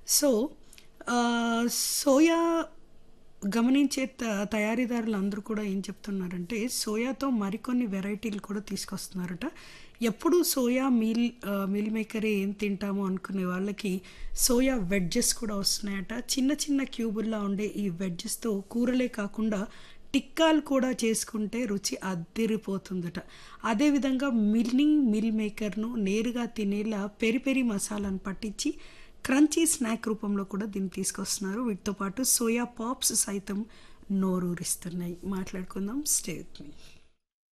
so ఆహ్, soya గమనించే త తయారీదారులు అందరూ కూడా ఏం చెప్తున్నారంటే సోయాతో మరికొన్ని వెరైటీలు కూడా తీసుకొస్తున్నారట ఎప్పుడు సోయా మీల్ ఆహ్, మీల్ మేకరే ఏం తింటాము అనుకునే వాళ్ళకి సోయా వెడ్జెస్ కూడా వస్తున్నాయట చిన్న చిన్న క్యూబుల్లా ఉండే ఈ వెడ్జెస్తో కూరలే కాకుండా టిక్కాలు కూడా చేసుకుంటే రుచి అద్దిరిపోతుందట అదేవిధంగా మిల్ని మిల్ మేకర్ను నేరుగా తినేలా పెరి పెరి మసాలాను పట్టించి క్రంచీ స్నాక్ రూపంలో కూడా దీన్ని తీసుకొస్తున్నారు వీటితో పాటు సోయా పాప్స్ సైతం నోరూరిస్తున్నాయి మాట్లాడుకుందాం స్టే విత్ మీ